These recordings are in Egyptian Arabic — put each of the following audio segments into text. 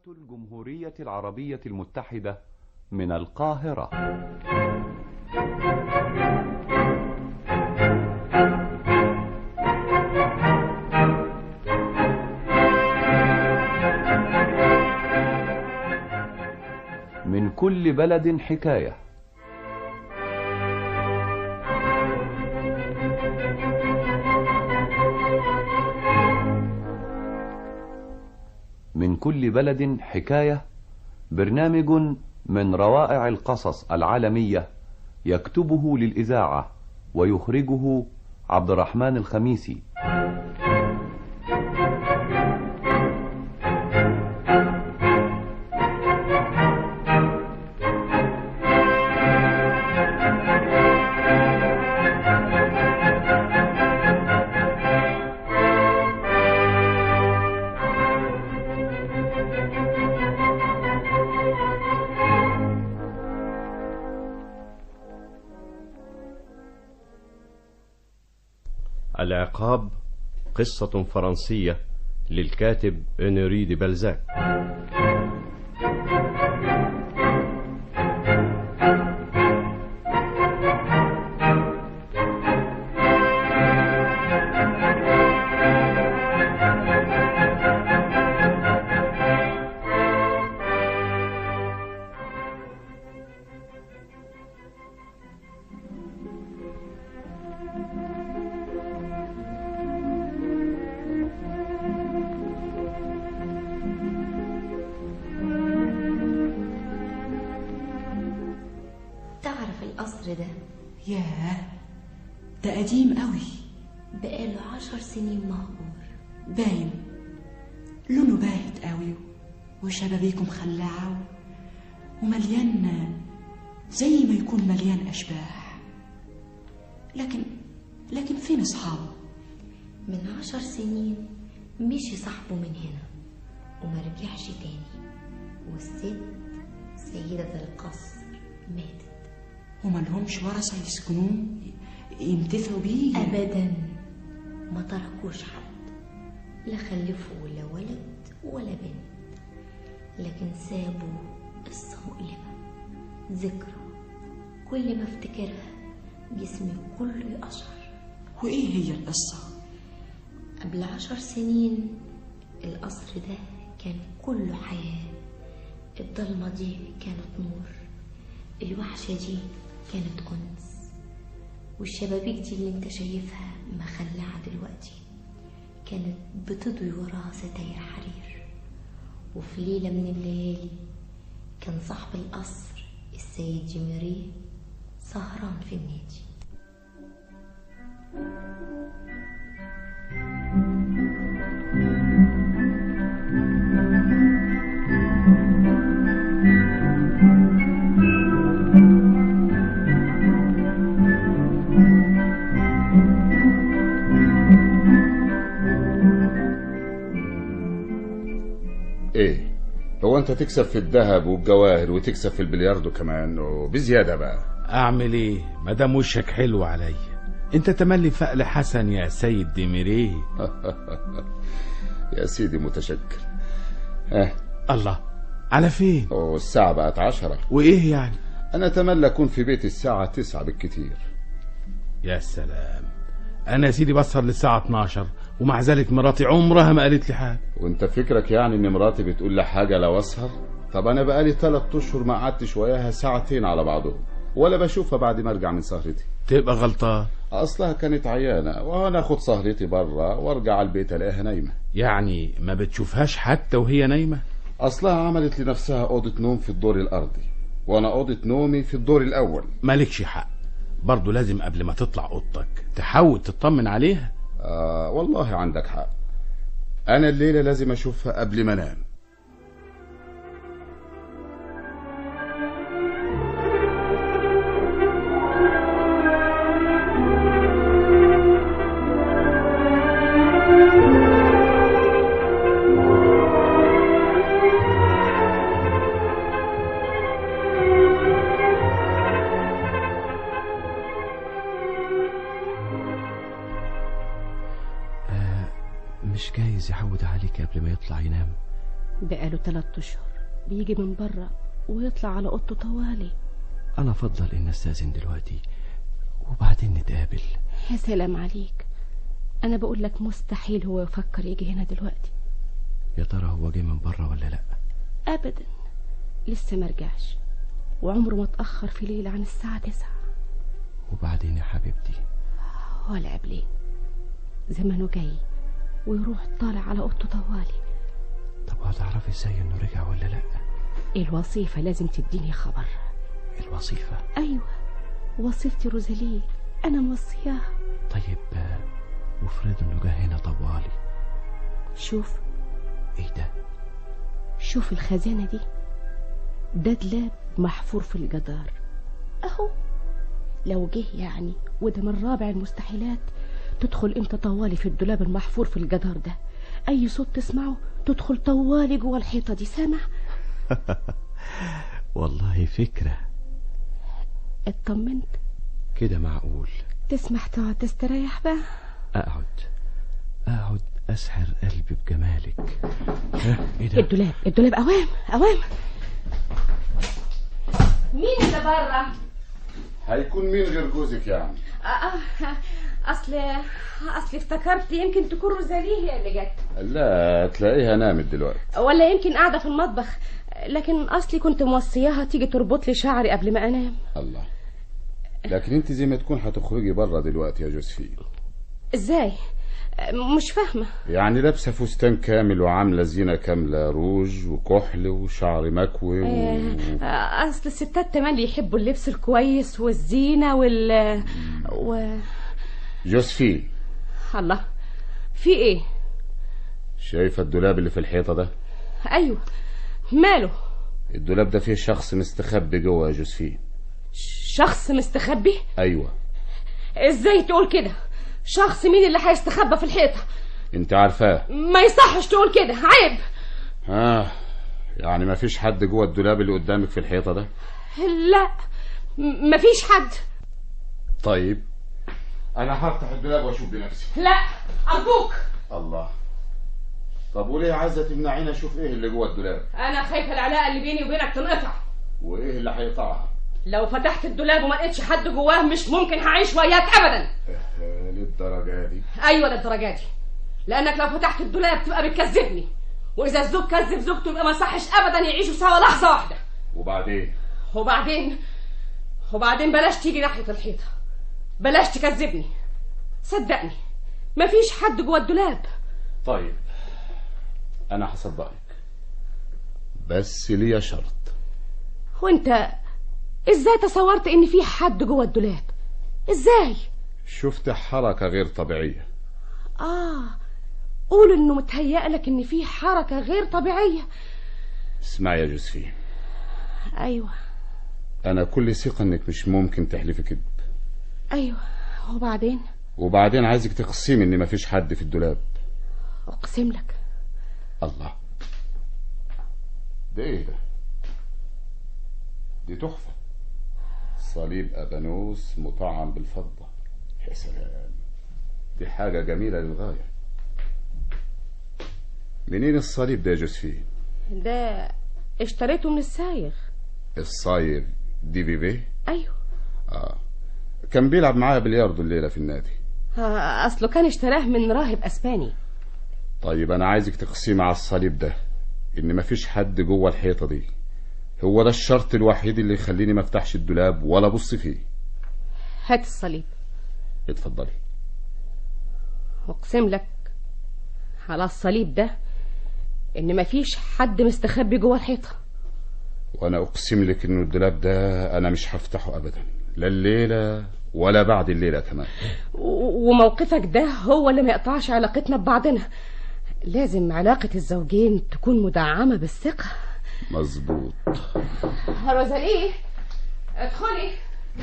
الجمهورية العربية المتحدة من القاهرة من كل بلد حكاية من كل بلد حكاية برنامج من روائع القصص العالمية يكتبه للإذاعة ويخرجه عبد الرحمن الخميسي العقاب قصة فرنسية للكاتب إنري دي بلزاك تعرف القصر ده ياه ده قديم قوي بقاله عشر سنين مهجور باين لونه باهت قوي وشبابيكه مخلعة ومليان زي ما يكون مليان أشباح لكن لكن فين أصحابه من عشر سنين مشي صاحبه من هنا وما رجعش تاني والست سيدة القصر ماتت وما لهمش ورثة يسكنوه ينتفعوا بيه أبدا ما تركوش حد لا خلفوا لا ولد ولا بنت لكن سابوا قصة مؤلمة ذكرى كل ما افتكرها جسمي كله يقشعر وإيه هي القصة قبل عشر سنين القصر ده كان كله حياة الضلمة دي كانت نور الوحشة دي كانت أنس والشبابيك دي اللي انت شايفها مخلعة دلوقتي كانت بتضوي وراها ستاير حرير وفي ليلة من الليالي كان صاحب القصر السيد جيميري سهران في النادي ايه هو انت تكسب في الذهب والجواهر وتكسب في البلياردو كمان وبزيادة بقى اعمل ايه مدام وشك حلو عليا انت تملي فقل حسن يا سيد ديميريه يا سيدي متشكر اه الله على فين والساعة بقت عشرة وايه يعني انا اتمنى اكون في بيت الساعة تسعة بالكتير يا سلام انا يا سيدي بسهر للساعه 12 ومع ذلك مراتي عمرها ما قالت لي حاجه وانت فكرك يعني ان مراتي بتقول لي حاجة لو اسهر طب انا بقالي تلات اشهر ما قعدتش وياها ساعتين على بعضهم ولا بشوفها بعد ما ارجع من سهرتي تبقى غلطان اصلها كانت عيانة وانا اخد سهرتي بره وارجع البيت الاقيها نايمة يعني ما بتشوفهاش حتى وهي نايمه اصلها عملت لنفسها اوضة نوم في الدور الارضي وانا اوضة نومي في الدور الاول مالكش حق برضه لازم قبل ما تطلع اوضتك تحاول تطمن عليها آه والله عندك حق انا الليلة لازم اشوفها قبل ما انام مش جايز يعود عليك قبل ما يطلع ينام بقاله تلات اشهر بيجي من بره ويطلع على اوضته طوالي انا افضل ان استاذن دلوقتي وبعدين نتقابل يا سلام عليك انا بقول لك مستحيل هو يفكر يجي هنا دلوقتي يا ترى هو جه من بره ولا لا ابدا لسه مرجعش وعمره ما اتاخر في ليله عن الساعه تسعة وبعدين يا حبيبتي ولا قبلين زمانه جاي ويروح طالع على اوضته طوالي طب هتعرفي ازاي انه رجع ولا لا الوظيفه لازم تديني خبر الوظيفه ايوه وصيفتي روزاليه انا موصياها طيب آه، وافرض انه جه هنا طوالي شوف ايه ده شوف الخزانة دي ده دلاب محفور في الجدار اهو لو جه يعني وده من رابع المستحيلات تدخل انت طوالي في الدولاب المحفور في الجدار ده اي صوت تسمعه تدخل طوالي جوه الحيطة دي سامع والله فكره اطمنت كده معقول تسمح تقعد تستريح بقى اقعد اقعد اسحر قلبي بجمالك ها ايه ده الدولاب الدولاب اوام اوام مين اللي بره هيكون مين غير جوزك يعني اصل اصل افتكرت يمكن تكون روزاليه هي اللي جت لا تلاقيها نامت دلوقتي ولا يمكن قاعده في المطبخ لكن اصلي كنت موصياها تيجي تربط لي شعري قبل ما انام الله لكن انت زي ما تكون هتخرجي بره دلوقتي يا جوزفين ازاي مش فاهمه يعني لابسه فستان كامل وعامله زينه كامله روج وكحل وشعر مكوي و... آه، اصل الستات تملي يحبوا اللبس الكويس والزينه وال و... جوزفين الله في ايه شايفه الدولاب اللي في الحيطه ده ايوه ماله الدولاب ده فيه شخص مستخبي جوه يا جوزفين شخص مستخبي ايوه ازاي تقول كده شخص مين اللي هيستخبى في الحيطه انت عارفاه ما يصحش تقول كده عيب اه يعني ما فيش حد جوه الدولاب اللي قدامك في الحيطه ده لا م- مفيش حد طيب انا هفتح الدولاب واشوف بنفسي لا ارجوك الله طب وليه عايزه تمنعيني اشوف ايه اللي جوه الدولاب انا خايفه العلاقه اللي بيني وبينك تنقطع وايه اللي هيقطعها لو فتحت الدولاب وما لقيتش حد جواه مش ممكن هعيش وياك ابدا آه، للدرجه دي ايوه للدرجه دي لانك لو فتحت الدولاب تبقى بتكذبني واذا الزوج كذب زوجته يبقى ما يصحش ابدا يعيشوا سوا لحظه واحده وبعدين وبعدين وبعدين بلاش تيجي ناحيه الحيطه بلاش تكذبني صدقني مفيش حد جوه الدولاب طيب انا هصدقك بس ليا شرط وانت ازاي تصورت ان في حد جوه الدولاب ازاي شفت حركه غير طبيعيه اه قول انه متهيألك ان في حركه غير طبيعيه اسمعي يا جوزفين ايوه انا كل ثقه انك مش ممكن تحلفي كذب ايوه وبعدين وبعدين عايزك تقسمي ان مفيش حد في الدولاب اقسم لك الله ده ايه ده دي تحفة صليب أبانوس مطعم بالفضة يا سلام دي حاجة جميلة للغاية منين الصليب ده يا جوزفين ده اشتريته من السايغ الصايغ دي في في ايوه اه كان بيلعب معايا بلياردو الليلة في النادي آه، اصله كان اشتراه من راهب اسباني طيب أنا عايزك تقسمي على الصليب ده إن مفيش حد جوه الحيطة دي هو ده الشرط الوحيد اللي يخليني ما افتحش الدولاب ولا ابص فيه هات الصليب اتفضلي اقسم لك على الصليب ده ان مفيش حد مستخبي جوه الحيطه وانا اقسم لك انه الدولاب ده انا مش هفتحه ابدا لا الليله ولا بعد الليله كمان و- وموقفك ده هو اللي ما يقطعش علاقتنا ببعضنا لازم علاقة الزوجين تكون مدعمة بالثقة مظبوط روزاليه ادخلي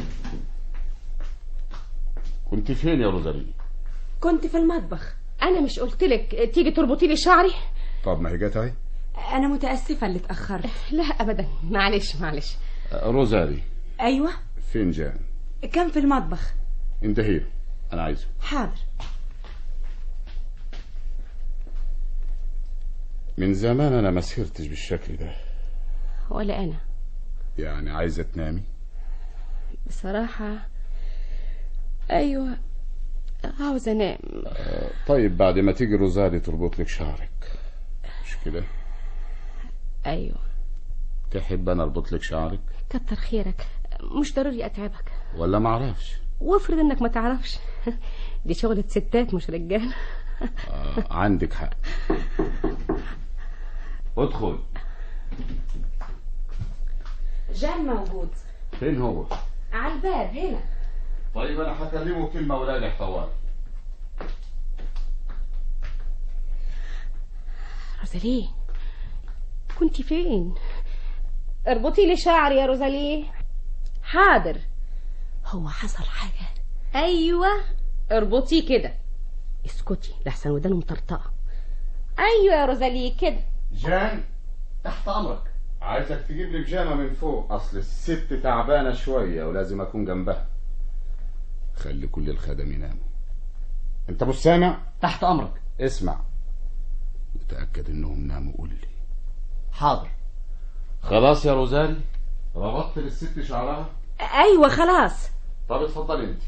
كنت فين يا روزالي كنت في المطبخ انا مش قلتلك تيجي تربطي لي شعري طب ما هي جت اهي انا متاسفه اللي اتاخرت لا ابدا معلش معلش آه، روزالي ايوه فنجان كان في المطبخ انتهي انا عايزه حاضر من زمان انا ما سهرتش بالشكل ده ولا انا يعني عايزه تنامي بصراحة ايوه عاوز انام طيب بعد ما تيجي روزالي تربط لك شعرك مش كده ايوه تحب انا اربط لك شعرك كتر خيرك مش ضروري اتعبك ولا ما اعرفش وافرض انك ما تعرفش دي شغلة ستات مش رجال آه عندك حق ادخل جان موجود فين هو على الباب هنا طيب انا هكلمه كلمه ولا لي حوار روزاليه كنت فين اربطي لي شعري يا روزاليه حاضر هو حصل حاجة ايوه اربطيه كده اسكتي لحسن ودانه مطرطقة ايوه يا روزاليه كده جان تحت امرك عايزك تجيب لي بيجامه من فوق اصل الست تعبانه شويه ولازم اكون جنبها خلي كل الخدم يناموا انت مش سامع تحت امرك اسمع وتاكد انهم ناموا قول لي حاضر خلاص يا روزالي ربطت للست شعرها ايوه خلاص طب اتفضلي انت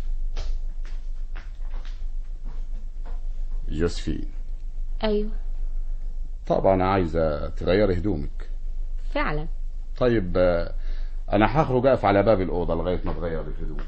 جوزفين ايوه طبعا عايزه تغيري هدومك فعلا طيب آه، انا هخرج اقف على باب الاوضه لغايه ما تغير الهدوم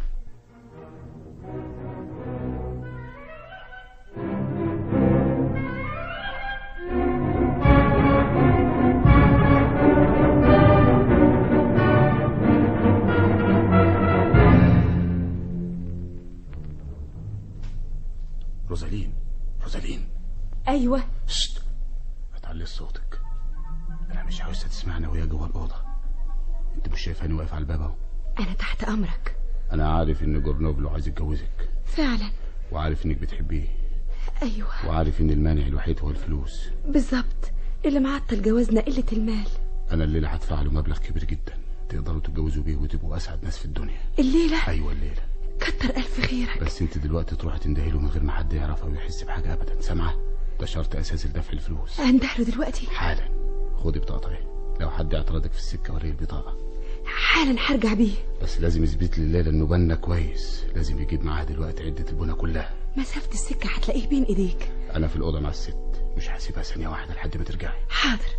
روزالين روزالين ايوه شت ما تعليش صوتك انا مش عاوزها تسمعنا وهي جوه الاوضه انت مش شايفاني واقف على الباب اهو انا تحت امرك انا عارف ان جورنوبلو عايز يتجوزك فعلا وعارف انك بتحبيه ايوه وعارف ان المانع الوحيد هو الفلوس بالظبط اللي معطل جوازنا قله المال انا الليله هدفع له مبلغ كبير جدا تقدروا تتجوزوا بيه وتبقوا اسعد ناس في الدنيا الليله ايوه الليله كتر الف خيرك بس انت دلوقتي تروحي تندهي له من غير ما حد يعرف او يحس بحاجه ابدا سامعه ده شرط اساسي لدفع الفلوس اندهله دلوقتي حالا خدي بطاقتي لو حد اعترضك في السكه وريه البطاقه حالا هرجع بيه بس لازم يثبت لي الليله انه بنا كويس لازم يجيب معاه دلوقتي عده البنا كلها مسافه السكه هتلاقيه بين ايديك انا في الاوضه مع الست مش هسيبها ثانيه واحده لحد ما ترجعي حاضر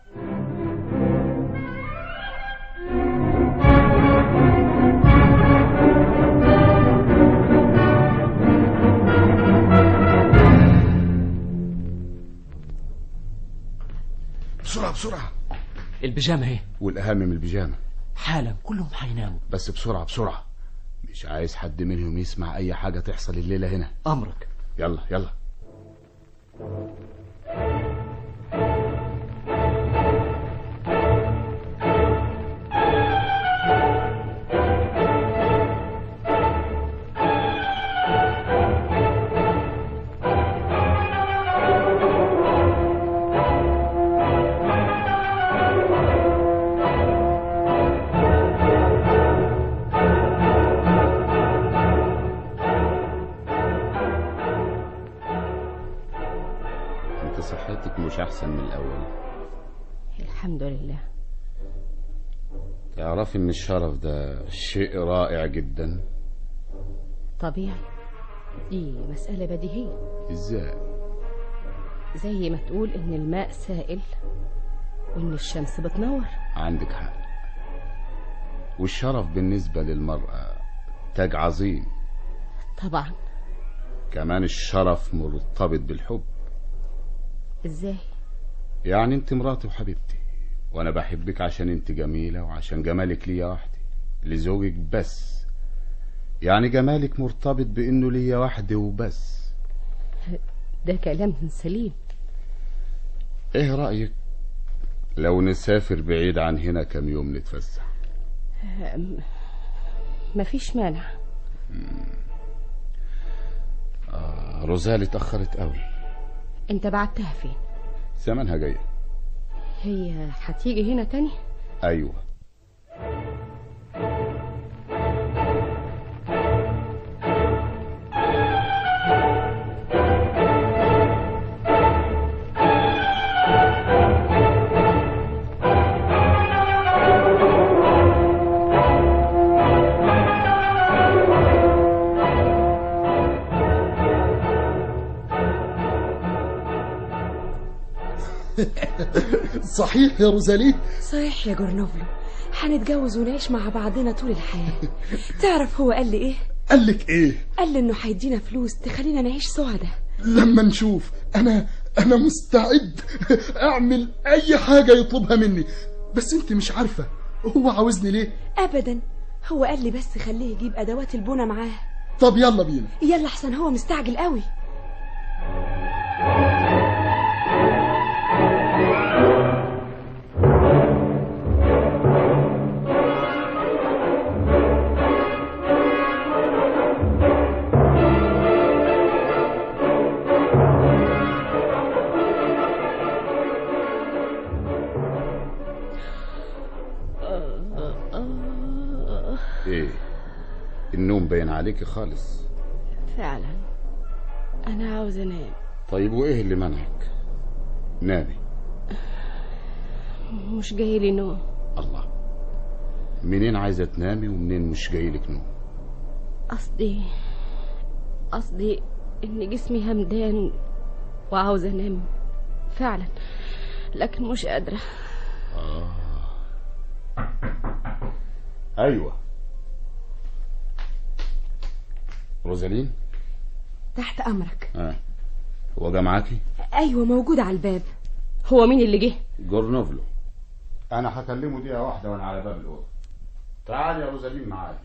بسرعه بسرعه البيجامه اهي والاهم من البيجامه حالا كلهم هيناموا بس بسرعه بسرعه مش عايز حد منهم يسمع اي حاجه تحصل الليله هنا امرك يلا يلا انت صحتك مش احسن من الاول الحمد لله تعرفي ان الشرف ده شيء رائع جدا طبيعي دي مسألة بديهية ازاي زي ما تقول ان الماء سائل وان الشمس بتنور عندك حق والشرف بالنسبه للمراه تاج عظيم طبعا كمان الشرف مرتبط بالحب ازاي يعني انت مراتي وحبيبتي وانا بحبك عشان انت جميلة وعشان جمالك ليا وحدي لزوجك بس يعني جمالك مرتبط بانه ليا وحدي وبس ده كلام سليم ايه رأيك لو نسافر بعيد عن هنا كم يوم نتفسح مفيش مانع آه روزالي اتأخرت قوي انت بعتها فين زمانها جاية هي هتيجي هنا تاني ايوه صحيح يا روزالي صحيح يا جورنوفلو هنتجوز ونعيش مع بعضنا طول الحياة تعرف هو قال لي ايه قال لك ايه قال لي انه هيدينا فلوس تخلينا نعيش سعداء لما نشوف انا انا مستعد اعمل اي حاجه يطلبها مني بس انت مش عارفه هو عاوزني ليه ابدا هو قال لي بس خليه يجيب ادوات البنا معاه طب يلا بينا يلا احسن هو مستعجل قوي ايه النوم باين عليكي خالص فعلا انا عاوز انام طيب وايه اللي منعك نامي مش جاي لي نوم الله منين عايزه تنامي ومنين مش جايلك نوم قصدي قصدي ان جسمي همدان وعاوز انام فعلا لكن مش قادره ايوه روزالين تحت امرك اه هو جه معاكي ايوه موجود على الباب هو مين اللي جه جورنوفلو انا هكلمه دقيقه واحده وانا على باب الاوضه تعال يا روزالين معايا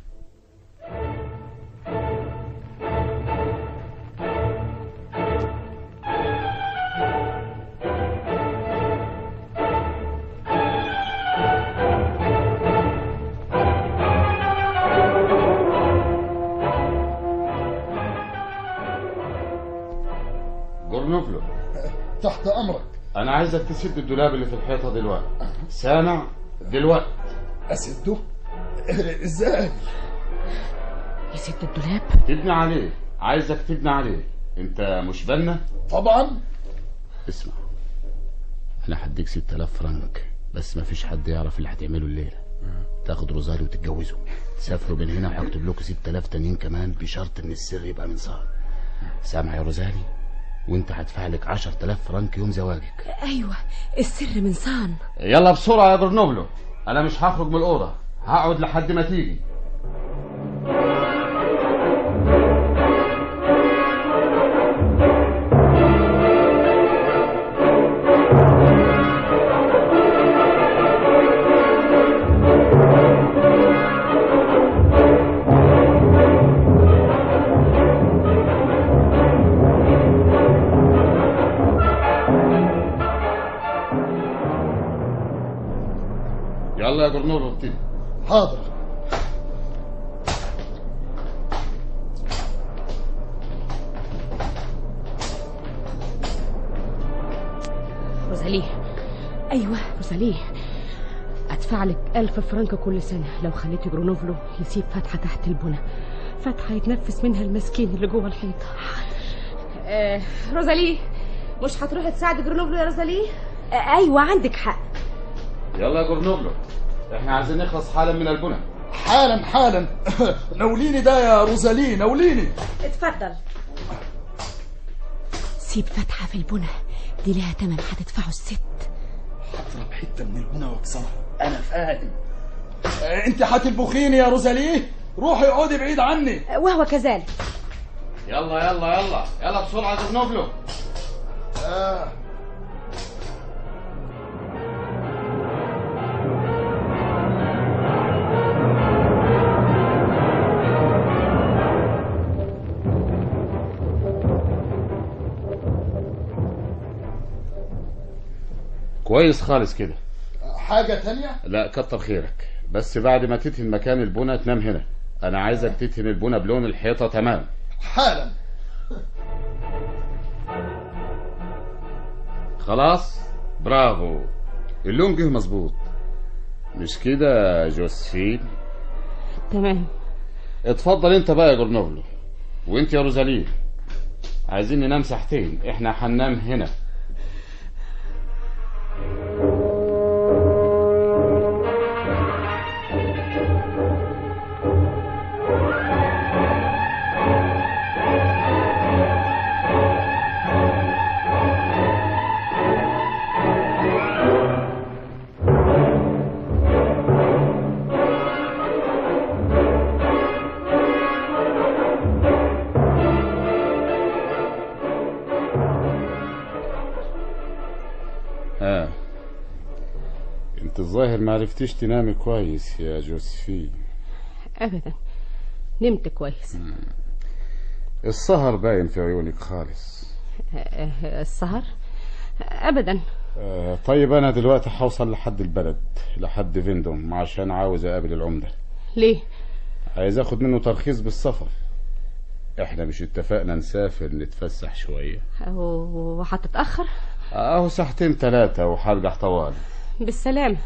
جورنوفلو تحت امرك انا عايزك تسد الدولاب اللي في الحيطه دلوقتي سامع دلوقتي اسده ازاي يسد الدولاب تبني عليه عايزك تبني عليه انت مش بنا طبعا اسمع انا هديك 6000 فرنك بس ما فيش حد يعرف اللي هتعمله الليله تاخد روزاري وتتجوزوا تسافروا من هنا وهكتب لكم 6000 تانيين كمان بشرط ان السر يبقى من صار سامع يا روزاري وانت هدفع لك 10000 فرنك يوم زواجك ايوه السر من صان يلا بسرعه يا جرنوبلو انا مش هخرج من الاوضه هقعد لحد ما تيجي يلا يا جرنوبلو ابتدي حاضر روزاليه ايوه روزاليه ادفع لك ألف فرنك كل سنة لو خليت جرونوفلو يسيب فتحة تحت البنى فتحة يتنفس منها المسكين اللي جوه الحيطة آه روزاليه مش هتروحي تساعدي جرونوفلو يا روزاليه ايوه عندك حق يلا يا جرنوبلو احنا عايزين نخلص حالا من البنى حالا حالا نوليني ده يا روزالي نوليني اتفضل سيب فتحة في البنى دي لها تمن هتدفعه الست اضرب حته من البنا واكسرها انا فاهم آه، انت هتلبخيني يا روزالي روحي اقعدي بعيد عني وهو كذلك يلا يلا يلا يلا بسرعه يا جرنوبلو آه. كويس خالص كده حاجه تانية لا كتر خيرك بس بعد ما تدهن مكان البنى تنام هنا انا عايزك تدهن البنى بلون الحيطه تمام حالا خلاص برافو اللون جه مظبوط مش كده يا جوزفين تمام اتفضل انت بقى يا جرنوبلو وانت يا روزالين عايزين ننام ساعتين احنا هننام هنا انت الظاهر ما عرفتيش تنامي كويس يا جوزفين ابدا نمت كويس السهر باين في عيونك خالص آه، السهر ابدا آه طيب انا دلوقتي هوصل لحد البلد لحد فيندوم عشان عاوز اقابل العمدة ليه عايز اخد منه ترخيص بالسفر احنا مش اتفقنا نسافر نتفسح شوية و- وهتتاخر اهو ساعتين ثلاثة وهرجع طوال بالسلامه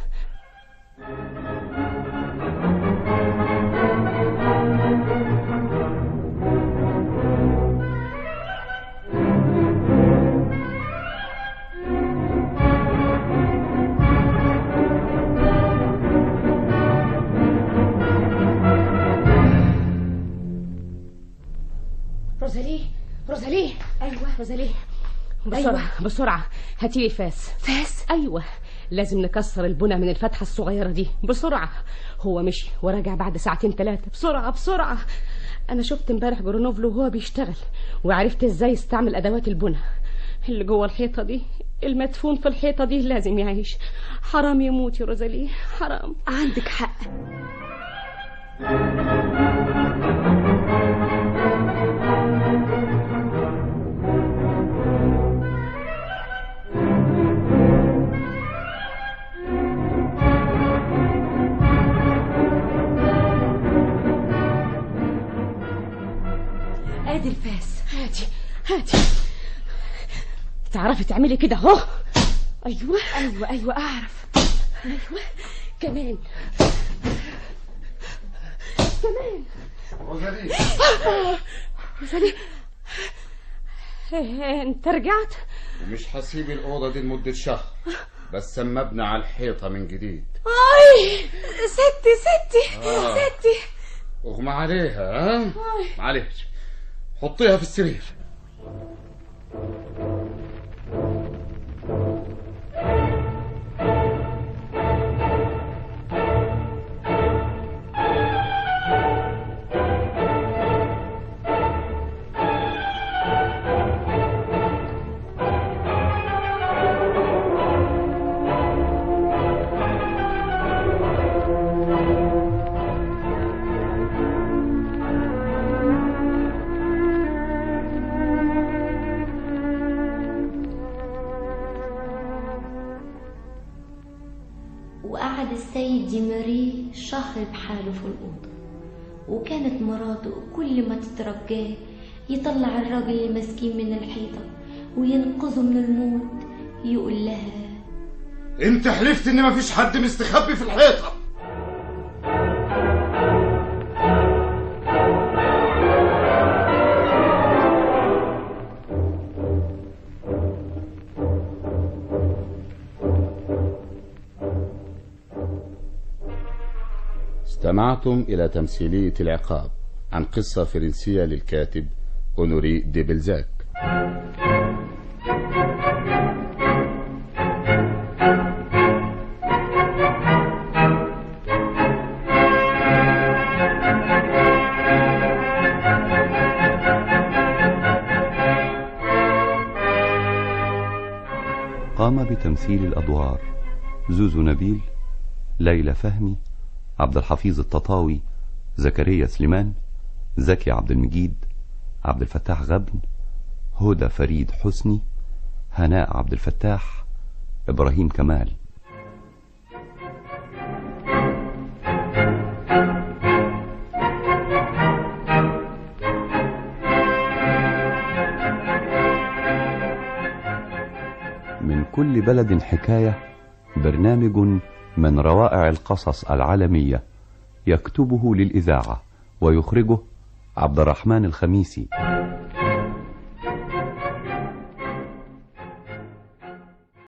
روزاليه روزاليه ايوه روزاليه بسرعه أيوة. بسرعه هاتي لي فاس فاس ايوه لازم نكسر البنى من الفتحه الصغيره دي بسرعه هو مشي ورجع بعد ساعتين ثلاثه بسرعه بسرعه انا شفت امبارح جرونوفلو وهو بيشتغل وعرفت ازاي يستعمل ادوات البنى اللي جوه الحيطه دي المدفون في الحيطه دي لازم يعيش حرام يموت يا روزاليه حرام عندك حق ادي الفاس هاتي هاتي تعرفي تعملي كده اهو ايوه ايوه ايوه اعرف ايوه كمان كمان روزالي روزالي إيه، انت رجعت ومش هسيب الأوضة دي لمدة شهر بس اما ابني على الحيطة من جديد اي ستي ستي آه. ستي اغمى عليها ها معلش حطيها في السرير وقعد السيد ديماري شهر بحاله في الأوضة وكانت مراته كل ما تترجاه يطلع الراجل المسكين من الحيطة وينقذه من الموت يقول لها انت حلفت ان مفيش حد مستخبي في الحيطة استمعتم إلى تمثيلية العقاب عن قصة فرنسية للكاتب أونوري دي بلزاك قام بتمثيل الأدوار زوزو نبيل ليلى فهمي عبد الحفيظ التطاوي زكريا سليمان زكي عبد المجيد عبد الفتاح غبن هدى فريد حسني هناء عبد الفتاح إبراهيم كمال من كل بلد حكاية برنامج من روائع القصص العالمية يكتبه للإذاعة ويخرجه عبد الرحمن الخميسي